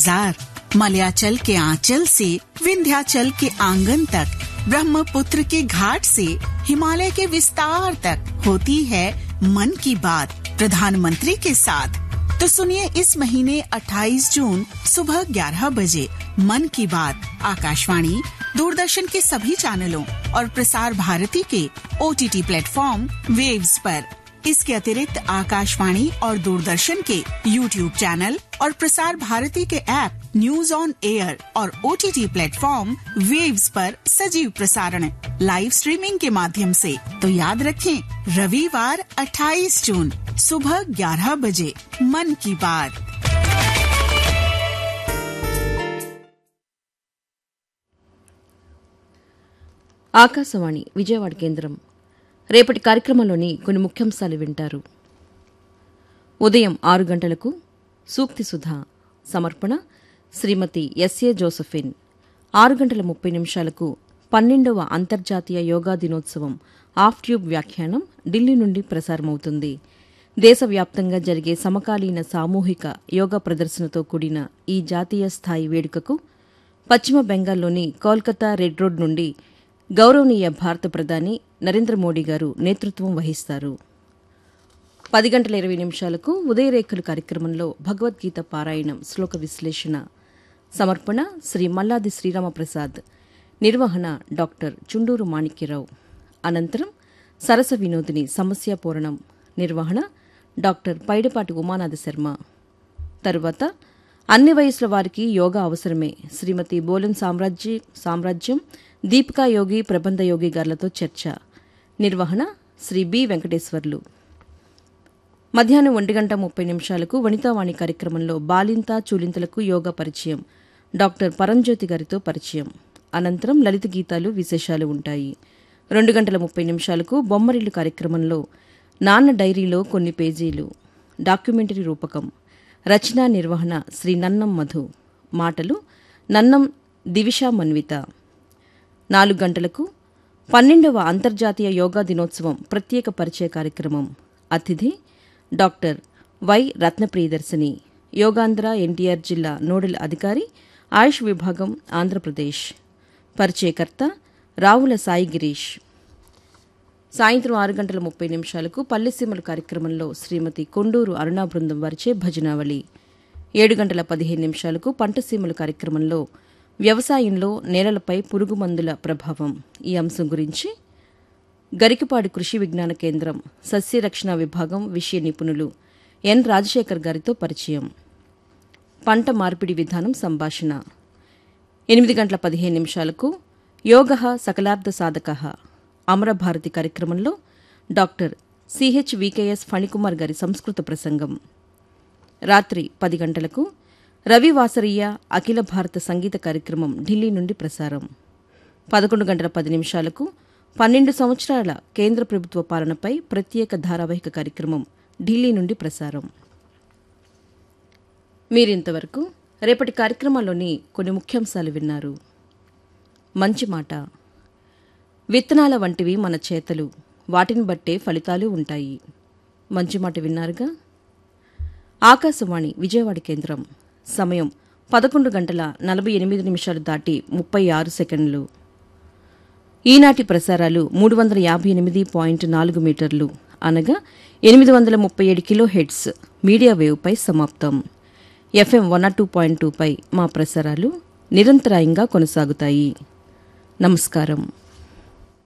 इंतजार मलयाचल के आंचल से विंध्याचल के आंगन तक ब्रह्मपुत्र के घाट से हिमालय के विस्तार तक होती है मन की बात प्रधानमंत्री के साथ तो सुनिए इस महीने 28 जून सुबह 11 बजे मन की बात आकाशवाणी दूरदर्शन के सभी चैनलों और प्रसार भारती के ओटीटी प्लेटफॉर्म वेव्स पर इसके अतिरिक्त आकाशवाणी और दूरदर्शन के यूट्यूब चैनल और प्रसार भारती के ऐप न्यूज ऑन एयर और ओटीटी प्लेटफॉर्म वेव्स पर सजीव प्रसारण लाइव स्ट्रीमिंग के माध्यम से तो याद रखें रविवार 28 जून सुबह 11 बजे मन की बात ఆకాశవాణి విజయవాడ కేంద్రం రేపటి కార్యక్రమంలోని కొన్ని ముఖ్యాంశాలు వింటారు ఉదయం ఆరు గంటలకు సూక్తి సుధా సమర్పణ శ్రీమతి ఎస్ఏ జోసఫిన్ ఆరు గంటల ముప్పై నిమిషాలకు పన్నెండవ అంతర్జాతీయ యోగా దినోత్సవం ఆఫ్ ట్యూబ్ వ్యాఖ్యానం ఢిల్లీ నుండి ప్రసారమవుతుంది దేశవ్యాప్తంగా జరిగే సమకాలీన సామూహిక యోగా ప్రదర్శనతో కూడిన ఈ జాతీయ స్థాయి వేడుకకు పశ్చిమ బెంగాల్లోని కోల్కతా రెడ్ రోడ్ నుండి గౌరవనీయ భారత ప్రధాని నరేంద్ర మోడీ గారు నేతృత్వం వహిస్తారు పది గంటల ఇరవై నిమిషాలకు ఉదయరేఖలు కార్యక్రమంలో భగవద్గీత పారాయణం శ్లోక విశ్లేషణ సమర్పణ శ్రీ మల్లాది శ్రీరామప్రసాద్ నిర్వహణ డాక్టర్ చుండూరు మాణిక్యరావు అనంతరం సరస వినోదిని సమస్య పూరణం నిర్వహణ డాక్టర్ పైడపాటి ఉమానాథ శర్మ తరువాత అన్ని వయసుల వారికి యోగా అవసరమే శ్రీమతి బోలెన్ సామ్రాజ్య సామ్రాజ్యం దీపికా యోగి ప్రబంధ యోగి గార్లతో చర్చ నిర్వహణ శ్రీ బి వెంకటేశ్వర్లు మధ్యాహ్నం ఒంటి గంట ముప్పై నిమిషాలకు వనితావాణి కార్యక్రమంలో బాలింత చూలింతలకు యోగా పరిచయం డాక్టర్ పరంజ్యోతి గారితో పరిచయం అనంతరం లలిత గీతాలు విశేషాలు ఉంటాయి రెండు గంటల ముప్పై నిమిషాలకు బొమ్మరిల్లు కార్యక్రమంలో నాన్న డైరీలో కొన్ని పేజీలు డాక్యుమెంటరీ రూపకం రచనా నిర్వహణ శ్రీ నన్నం మధు మాటలు నన్నం దివిషా మన్విత నాలుగు గంటలకు పన్నెండవ అంతర్జాతీయ యోగా దినోత్సవం ప్రత్యేక పరిచయ కార్యక్రమం అతిథి డాక్టర్ వై రత్నప్రియదర్శిని యోగాంధ్ర ఎన్టీఆర్ జిల్లా నోడల్ అధికారి ఆయుష్ విభాగం ఆంధ్రప్రదేశ్ పరిచయకర్త రావుల సాయి గిరీష్ సాయంత్రం ఆరు గంటల ముప్పై నిమిషాలకు పల్లెసీమల కార్యక్రమంలో శ్రీమతి కొండూరు అరుణా బృందం వారిచే భజనావళి ఏడు గంటల పదిహేను నిమిషాలకు పంటసీమల కార్యక్రమంలో వ్యవసాయంలో నేలలపై పురుగు మందుల ప్రభావం ఈ అంశం గురించి గరికపాడు కృషి విజ్ఞాన కేంద్రం సస్యరక్షణ విభాగం విషయ నిపుణులు ఎన్ రాజశేఖర్ గారితో పరిచయం పంట మార్పిడి విధానం సంభాషణ ఎనిమిది గంటల పదిహేను నిమిషాలకు యోగ సకలార్థ సాధక అమరభారతి కార్యక్రమంలో డాక్టర్ సిహెచ్ వికేఎస్ ఫణికుమార్ గారి సంస్కృత ప్రసంగం రాత్రి పది గంటలకు రవివాసరీయ అఖిల భారత సంగీత కార్యక్రమం ఢిల్లీ నుండి ప్రసారం పదకొండు గంటల పది నిమిషాలకు పన్నెండు సంవత్సరాల కేంద్ర ప్రభుత్వ పాలనపై ప్రత్యేక ధారావాహిక కార్యక్రమం ఢిల్లీ నుండి ప్రసారం మీరింతవరకు రేపటి కార్యక్రమాల్లోని కొన్ని ముఖ్యాంశాలు విన్నారు మంచి మాట విత్తనాల వంటివి మన చేతలు వాటిని బట్టే ఫలితాలు ఉంటాయి మంచి మాట విన్నారుగా ఆకాశవాణి విజయవాడ కేంద్రం సమయం పదకొండు గంటల నలభై ఎనిమిది నిమిషాలు దాటి ముప్పై ఆరు సెకండ్లు ఈనాటి ప్రసారాలు మూడు వందల యాభై ఎనిమిది పాయింట్ నాలుగు మీటర్లు అనగా ఎనిమిది వందల ముప్పై ఏడు కిలో హెడ్స్ మీడియా వేవ్పై సమాప్తం ఎఫ్ఎం వన్ టూ పాయింట్ టూపై మా ప్రసారాలు నిరంతరాయంగా కొనసాగుతాయి నమస్కారం